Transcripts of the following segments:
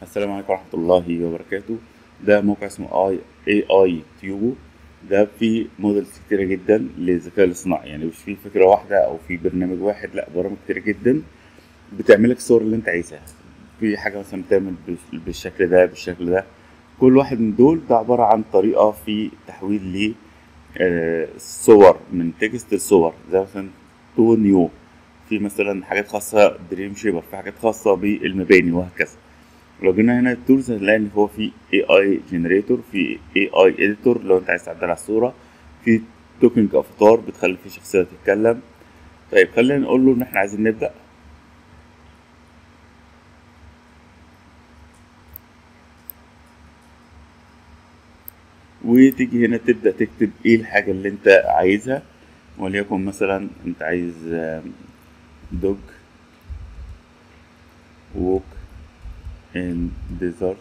السلام عليكم ورحمة الله وبركاته ده موقع اسمه اي اي اي تيوبو ده فيه موديلز كتيرة جدا للذكاء الاصطناعي يعني مش فيه فكرة واحدة أو في برنامج واحد لأ برامج كتيرة جدا بتعمل لك الصور اللي أنت عايزها في حاجة مثلا بتعمل بال- بالشكل ده بالشكل ده كل واحد من دول ده عبارة عن طريقة في تحويل ل آه، صور من تكست لصور زي مثلا تو نيو في مثلا حاجات خاصة دريم شيبر في حاجات خاصة بالمباني وهكذا لو جينا هنا التولز هنلاقي ان هو في اي اي جنريتور في اي اي اديتور لو انت عايز تعدل على الصورة في توكينج افاتار بتخلي في شخصية تتكلم طيب خلينا نقول له ان احنا عايزين نبدأ وتيجي هنا تبدأ تكتب ايه الحاجة اللي انت عايزها وليكن مثلا انت عايز دوج ووك in desert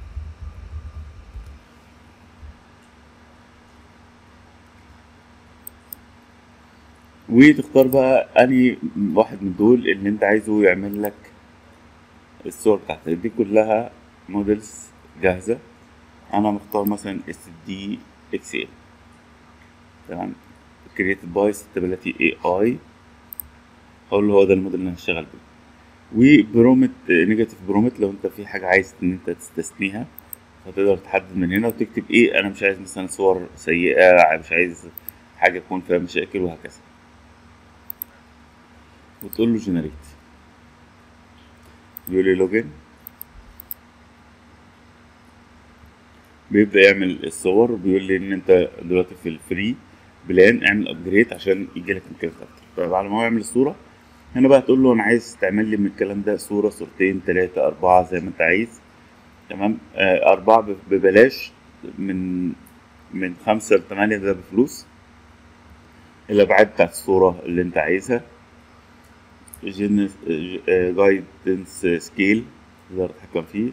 وتختار بقى انهي واحد من دول اللي انت عايزه يعمل لك الصور بتاعتك دي كلها موديلز جاهزة انا مختار مثلا اس دي اكس ال تمام created by stability AI هقول له هو ده الموديل اللي انا هشتغل بيه وبرومت نيجاتيف برومت لو انت في حاجة عايز ان انت تستثنيها فتقدر تحدد من هنا وتكتب ايه انا مش عايز مثلا صور سيئة مش عايز حاجة يكون فيها مشاكل وهكذا وتقول له جنريت بيقول لي لوجن بيبدأ يعمل الصور بيقول لي ان انت دلوقتي في الفري بلان اعمل ابجريد عشان يجيلك امكانيات اكتر فبعد ما هو يعمل الصورة هنا بقى تقول له انا عايز تعمل لي من الكلام ده صورة صورتين تلاتة اربعة زي ما انت عايز تمام آه اربعة ب- ببلاش من من خمسة لتمانية ده بفلوس الابعاد بتاعت الصورة اللي انت عايزها جايدنس سكيل تقدر تتحكم فيه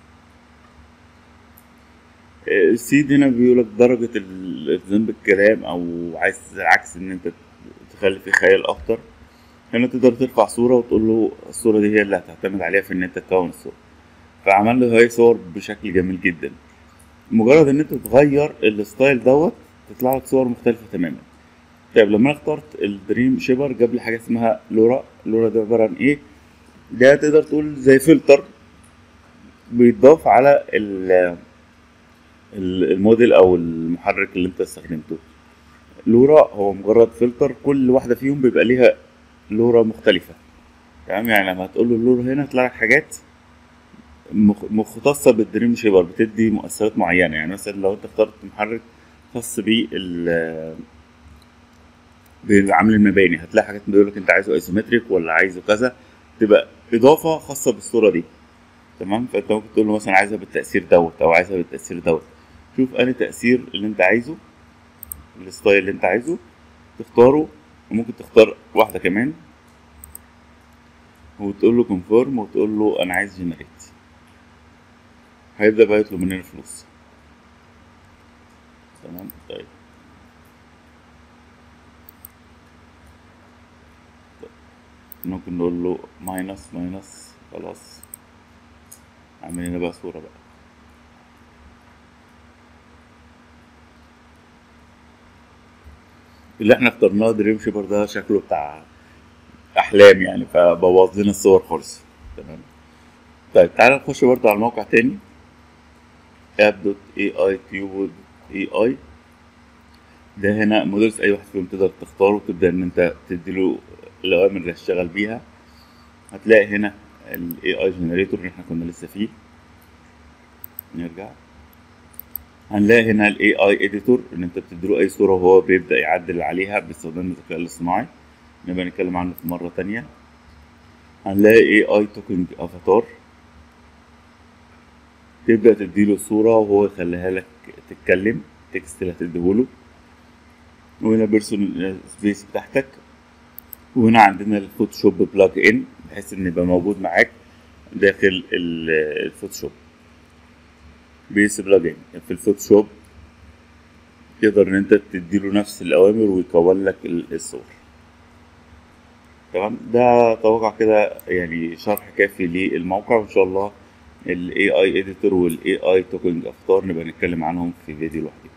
آه، السيد هنا بيقولك درجة الالتزام بالكلام أو عايز عكس إن أنت تخلي فيه خيال أكتر هنا تقدر ترفع صورة وتقول له الصورة دي هي اللي هتعتمد عليها في إن أنت تكون الصورة فعمل له هاي صور بشكل جميل جدا مجرد إن أنت تغير الستايل دوت تطلع لك صور مختلفة تماما طيب لما أنا اخترت الدريم شيبر جاب لي حاجة اسمها لورا لورا ده عبارة عن إيه؟ ده تقدر تقول زي فلتر بيتضاف على ال- ال- الموديل او المحرك اللي انت استخدمته لورا هو مجرد فلتر كل واحده فيهم بيبقى ليها لورا مختلفه تمام يعني لما هتقول له اللورا هنا هتطلع لك حاجات مخ- مختصه بالدريم شيبر بتدي مؤثرات معينه يعني مثلا لو انت اخترت محرك خاص بال بعمل المباني هتلاقي حاجات بيقول لك انت عايزه ايزومتريك ولا عايزه كذا تبقى اضافه خاصه بالصوره دي تمام فانت ممكن تقول له مثلا عايزها بالتأثير دوت او عايزها بالتأثير دوت شوف انهي تأثير اللي انت عايزه الستايل اللي انت عايزه تختاره وممكن تختار واحدة كمان وتقول له كونفيرم وتقول له انا عايز جنريت هيبدأ بقى يطلب مننا فلوس تمام طيب ممكن نقول له ماينس ماينس خلاص اعمل هنا بقى صورة بقى اللي احنا اخترناه دريم شيبر ده شكله بتاع احلام يعني فبوظ لنا الصور خالص تمام طيب تعالى نخش برضه على الموقع تاني app.ai.tube.ai ده هنا موديلز اي واحد فيهم تقدر تختاره وتبدا ان انت تديله الاوامر اللي هتشتغل بيها هتلاقي هنا ال AI generator اللي احنا كنا لسه فيه نرجع هنلاقي هنا ال AI editor ان انت بتديله اي صورة وهو بيبدأ يعدل عليها باستخدام الذكاء الاصطناعي نبقى نتكلم عنه في مرة تانية هنلاقي AI talking avatar تبدأ تديله الصورة وهو يخليها لك تتكلم التكست اللي هتديهوله وهنا بيرسون سبيس بتاعتك وهنا عندنا الفوتوشوب بلاج ان بحيث ان يبقى موجود معاك داخل ال- الفوتوشوب بيس بلاج ان في الفوتوشوب تقدر ان انت تديله نفس الاوامر ويكون لك ال- الصور تمام ده اتوقع كده يعني شرح كافي للموقع وان شاء الله ال AI editor وال AI talking افكار نبقى نتكلم عنهم في فيديو لوحدهم